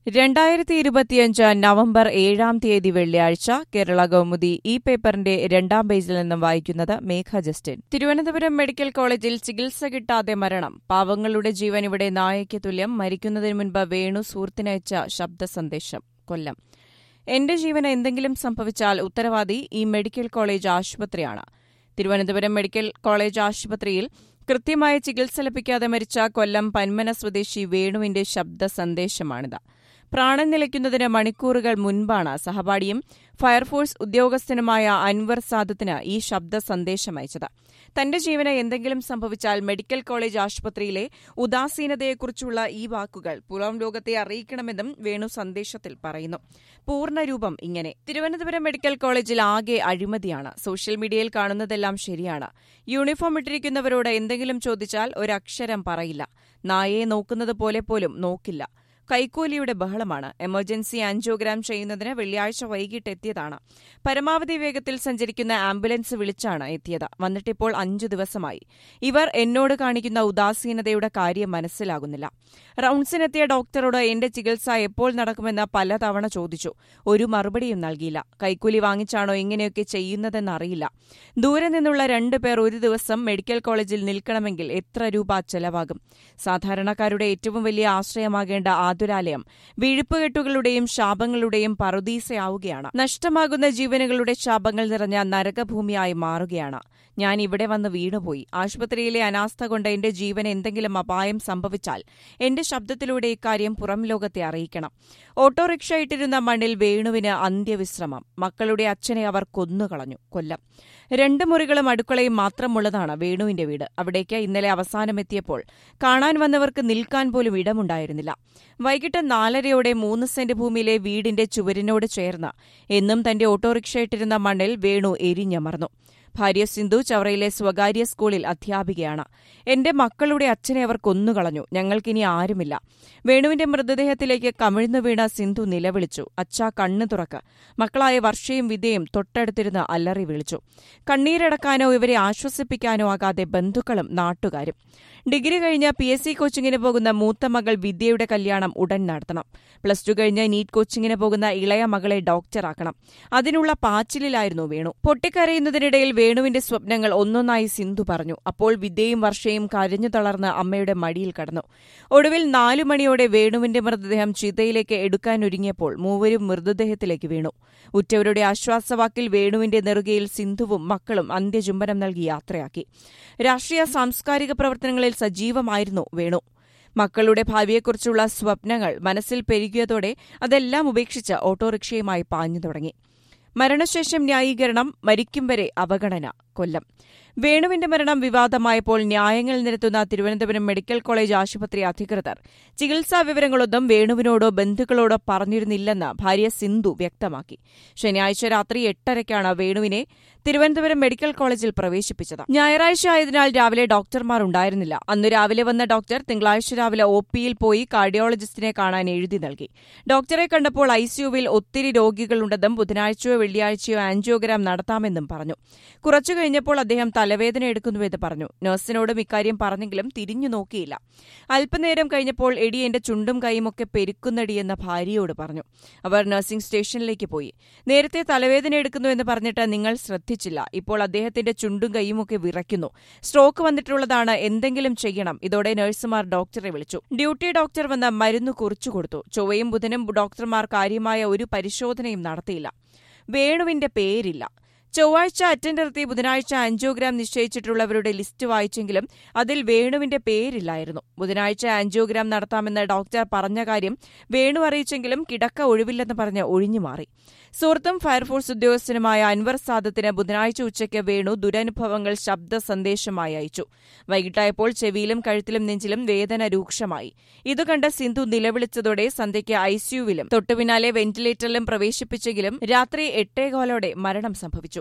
രണ്ടായിരത്തി ഇരുപത്തിയഞ്ച് നവംബർ ഏഴാം തീയതി വെള്ളിയാഴ്ച കേരള കൗമുദി ഈ പേപ്പറിന്റെ രണ്ടാം പേജിൽ നിന്നും വായിക്കുന്നത് മേഘ ജസ്റ്റിൻ തിരുവനന്തപുരം മെഡിക്കൽ കോളേജിൽ ചികിത്സ കിട്ടാതെ മരണം പാവങ്ങളുടെ ജീവൻ ഇവിടെ നായയ്ക്ക് തുല്യം മരിക്കുന്നതിന് മുൻപ് വേണു സുഹൃത്തിനയച്ച ശബ്ദ സന്ദേശം കൊല്ലം എന്റെ ജീവന് എന്തെങ്കിലും സംഭവിച്ചാൽ ഉത്തരവാദി ഈ മെഡിക്കൽ കോളേജ് ആശുപത്രിയാണ് തിരുവനന്തപുരം മെഡിക്കൽ കോളേജ് ആശുപത്രിയിൽ കൃത്യമായ ചികിത്സ ലഭിക്കാതെ മരിച്ച കൊല്ലം പന്മന സ്വദേശി വേണുവിന്റെ ശബ്ദ സന്ദേശമാണിത് പ്രാണൻ നിലയ്ക്കുന്നതിന് മണിക്കൂറുകൾ മുൻപാണ് സഹപാഠിയും ഫയർഫോഴ്സ് ഉദ്യോഗസ്ഥനുമായ അൻവർ സാദത്തിന് ഈ ശബ്ദ സന്ദേശം അയച്ചത് തന്റെ ജീവന് എന്തെങ്കിലും സംഭവിച്ചാൽ മെഡിക്കൽ കോളേജ് ആശുപത്രിയിലെ ഉദാസീനതയെക്കുറിച്ചുള്ള ഈ വാക്കുകൾ പുറം ലോകത്തെ അറിയിക്കണമെന്നും വേണു സന്ദേശത്തിൽ പറയുന്നു പൂർണ്ണരൂപം ഇങ്ങനെ തിരുവനന്തപുരം മെഡിക്കൽ കോളേജിൽ ആകെ അഴിമതിയാണ് സോഷ്യൽ മീഡിയയിൽ കാണുന്നതെല്ലാം ശരിയാണ് യൂണിഫോം ഇട്ടിരിക്കുന്നവരോട് എന്തെങ്കിലും ചോദിച്ചാൽ ഒരക്ഷരം പറയില്ല നായയെ നോക്കുന്നത് പോലെ പോലും നോക്കില്ല കൈക്കൂലിയുടെ ബഹളമാണ് എമർജൻസി ആൻജിയോഗ്രാം ചെയ്യുന്നതിന് വെള്ളിയാഴ്ച വൈകിട്ട് എത്തിയതാണ് പരമാവധി വേഗത്തിൽ സഞ്ചരിക്കുന്ന ആംബുലൻസ് വിളിച്ചാണ് എത്തിയത് വന്നിട്ടിപ്പോൾ അഞ്ചു ദിവസമായി ഇവർ എന്നോട് കാണിക്കുന്ന ഉദാസീനതയുടെ കാര്യം മനസ്സിലാകുന്നില്ല റൌണ്ട്സിനെത്തിയ ഡോക്ടറോട് എന്റെ ചികിത്സ എപ്പോൾ നടക്കുമെന്ന് പലതവണ ചോദിച്ചു ഒരു മറുപടിയും നൽകിയില്ല കൈക്കൂലി വാങ്ങിച്ചാണോ ഇങ്ങനെയൊക്കെ ചെയ്യുന്നതെന്നറിയില്ല ദൂരെ നിന്നുള്ള രണ്ടു പേർ ഒരു ദിവസം മെഡിക്കൽ കോളേജിൽ നിൽക്കണമെങ്കിൽ എത്ര രൂപ ചെലവാകും സാധാരണക്കാരുടെ ഏറ്റവും വലിയ ആശ്രയമാകേണ്ട ആതുരാലയം വീഴുപ്പുകെട്ടുകളുടെയും ശാപങ്ങളുടെയും പറുദീസയാവുകയാണ് നഷ്ടമാകുന്ന ജീവനുകളുടെ ശാപങ്ങൾ നിറഞ്ഞ നരകഭൂമിയായി മാറുകയാണ് ഞാൻ ഇവിടെ വന്ന് വീണുപോയി ആശുപത്രിയിലെ അനാസ്ഥ കൊണ്ട് എന്റെ ജീവന് എന്തെങ്കിലും അപായം സംഭവിച്ചാൽ എന്റെ ശബ്ദത്തിലൂടെ ഇക്കാര്യം പുറം ലോകത്തെ അറിയിക്കണം ഓട്ടോറിക്ഷ ഇട്ടിരുന്ന മണ്ണിൽ വേണുവിന് അന്ത്യവിശ്രമം മക്കളുടെ അച്ഛനെ അവർ കൊന്നുകളഞ്ഞു കൊല്ലം രണ്ട് മുറികളും അടുക്കളയും മാത്രമുള്ളതാണ് വേണുവിന്റെ വീട് അവിടേക്ക് ഇന്നലെ അവസാനമെത്തിയപ്പോൾ കാണാൻ വന്നവർക്ക് നിൽക്കാൻ പോലും ഇടമുണ്ടായിരുന്നില്ല വൈകിട്ട് നാലരയോടെ മൂന്ന് സെന്റ് ഭൂമിയിലെ വീടിന്റെ ചുവരിനോട് ചേർന്ന് എന്നും തന്റെ ഓട്ടോറിക്ഷ ഇട്ടിരുന്ന മണ്ണിൽ വേണു എരിഞ്ഞമർന്നു ഭാര്യ സിന്ധു ചവറയിലെ സ്വകാര്യ സ്കൂളിൽ അധ്യാപികയാണ് എന്റെ മക്കളുടെ അച്ഛനെ അവർ കൊന്നുകളഞ്ഞു ഞങ്ങൾക്കിനി ആരുമില്ല വേണുവിന്റെ മൃതദേഹത്തിലേക്ക് കമിഴ്ന്നു വീണ സിന്ധു നിലവിളിച്ചു അച്ഛാ കണ്ണു തുറക്ക് മക്കളായ വർഷയും വിദ്യയും തൊട്ടടുത്തിരുന്ന് അല്ലറി വിളിച്ചു കണ്ണീരടക്കാനോ ഇവരെ ആശ്വസിപ്പിക്കാനോ ആകാതെ ബന്ധുക്കളും നാട്ടുകാരും ഡിഗ്രി കഴിഞ്ഞ് പി എസ് സി കോച്ചിങ്ങിന് പോകുന്ന മൂത്ത മകൾ വിദ്യയുടെ കല്യാണം ഉടൻ നടത്തണം പ്ലസ് ടു കഴിഞ്ഞ് നീറ്റ് കോച്ചിങ്ങിന് പോകുന്ന ഇളയ മകളെ ഡോക്ടറാക്കണം അതിനുള്ള പാച്ചിലിലായിരുന്നു വേണു പൊട്ടിക്കരയുന്നതിനിടയിൽ വേണുവിന്റെ സ്വപ്നങ്ങൾ ഒന്നൊന്നായി സിന്ധു പറഞ്ഞു അപ്പോൾ വിദ്യയും വർഷയും കരഞ്ഞു തളർന്ന് അമ്മയുടെ മടിയിൽ കടന്നു ഒടുവിൽ നാലു മണിയോടെ വേണുവിന്റെ മൃതദേഹം ചിതയിലേക്ക് എടുക്കാനൊരുങ്ങിയപ്പോൾ മൂവരും മൃതദേഹത്തിലേക്ക് വീണു ഉറ്റവരുടെ ആശ്വാസവാക്കിൽ വേണുവിന്റെ നെറുകയിൽ സിന്ധുവും മക്കളും അന്ത്യചുംബനം നൽകി യാത്രയാക്കി രാഷ്ട്രീയ സാംസ്കാരിക പ്രവർത്തനങ്ങളിൽ സജീവമായിരുന്നു വേണു മക്കളുടെ ഭാവിയെക്കുറിച്ചുള്ള സ്വപ്നങ്ങൾ മനസ്സിൽ പെരുകിയതോടെ അതെല്ലാം ഉപേക്ഷിച്ച് ഓട്ടോറിക്ഷയുമായി പാഞ്ഞു തുടങ്ങി മരണശേഷം ന്യായീകരണം മരിക്കും വരെ അവഗണന കൊല്ലം വേണുവിന്റെ മരണം വിവാദമായപ്പോൾ ന്യായങ്ങൾ നിരത്തുന്ന തിരുവനന്തപുരം മെഡിക്കൽ കോളേജ് ആശുപത്രി അധികൃതർ ചികിത്സാ വിവരങ്ങളൊന്നും വേണുവിനോടോ ബന്ധുക്കളോടോ പറഞ്ഞിരുന്നില്ലെന്ന് ഭാര്യ സിന്ധു വ്യക്തമാക്കി ശനിയാഴ്ച രാത്രി എട്ടരയ്ക്കാണ് വേണുവിനെ തിരുവനന്തപുരം മെഡിക്കൽ കോളേജിൽ പ്രവേശിപ്പിച്ചത് ഞായറാഴ്ച ആയതിനാൽ രാവിലെ ഡോക്ടർമാർ ഉണ്ടായിരുന്നില്ല അന്ന് രാവിലെ വന്ന ഡോക്ടർ തിങ്കളാഴ്ച രാവിലെ ഒ പിയിൽ പോയി കാർഡിയോളജിസ്റ്റിനെ കാണാൻ എഴുതി നൽകി ഡോക്ടറെ കണ്ടപ്പോൾ ഐസിയുവിൽ ഒത്തിരി രോഗികളുണ്ടെന്നും ബുധനാഴ്ചയോ വെള്ളിയാഴ്ചയോ ആൻജിയോഗ്രാം നടത്താമെന്നും പറഞ്ഞു കുറച്ചു കഴിഞ്ഞപ്പോൾ അദ്ദേഹം തലവേദന എടുക്കുന്നുവെന്ന് പറഞ്ഞു നഴ്സിനോടും ഇക്കാര്യം പറഞ്ഞെങ്കിലും തിരിഞ്ഞു നോക്കിയില്ല അല്പനേരം കഴിഞ്ഞപ്പോൾ എടി എന്റെ ചുണ്ടും കൈയുമൊക്കെ പെരുക്കുന്നടിയെന്ന ഭാര്യയോട് പറഞ്ഞു അവർ നഴ്സിംഗ് സ്റ്റേഷനിലേക്ക് പോയി നേരത്തെ തലവേദന എടുക്കുന്നുവെന്ന് പറഞ്ഞിട്ട് നിങ്ങൾ ശ്രദ്ധിച്ചില്ല ഇപ്പോൾ അദ്ദേഹത്തിന്റെ ചുണ്ടും കൈയുമൊക്കെ വിറയ്ക്കുന്നു സ്ട്രോക്ക് വന്നിട്ടുള്ളതാണ് എന്തെങ്കിലും ചെയ്യണം ഇതോടെ നഴ്സുമാർ ഡോക്ടറെ വിളിച്ചു ഡ്യൂട്ടി ഡോക്ടർ വന്ന് മരുന്ന് കുറിച്ചു കൊടുത്തു ചൊവ്വയും ബുധനും ഡോക്ടർമാർ കാര്യമായ ഒരു പരിശോധനയും നടത്തിയില്ല വേണുവിന്റെ പേരില്ല ചൊവ്വാഴ്ച അറ്റൻഡർത്തി ബുധനാഴ്ച ആൻജിയോഗ്രാം നിശ്ചയിച്ചിട്ടുള്ളവരുടെ ലിസ്റ്റ് വായിച്ചെങ്കിലും അതിൽ വേണുവിന്റെ പേരില്ലായിരുന്നു ബുധനാഴ്ച ആൻജിയോഗ്രാം നടത്താമെന്ന് ഡോക്ടർ പറഞ്ഞ കാര്യം വേണു അറിയിച്ചെങ്കിലും കിടക്ക ഒഴിവില്ലെന്ന് പറഞ്ഞ് ഒഴിഞ്ഞുമാറി സുഹൃത്തും ഫയർഫോഴ്സ് ഉദ്യോഗസ്ഥനുമായ അൻവർ സാദത്തിന് ബുധനാഴ്ച ഉച്ചയ്ക്ക് വേണു ദുരനുഭവങ്ങൾ ശബ്ദ സന്ദേശമായി അയച്ചു വൈകിട്ടായപ്പോൾ ചെവിയിലും കഴുത്തിലും നെഞ്ചിലും വേദന രൂക്ഷമായി ഇതുകണ്ട് സിന്ധു നിലവിളിച്ചതോടെ സന്ധ്യയ്ക്ക് ഐസിയുവിലും തൊട്ടുപിന്നാലെ വെന്റിലേറ്ററിലും പ്രവേശിപ്പിച്ചെങ്കിലും രാത്രി എട്ടേകാലോടെ മരണം സംഭവിച്ചു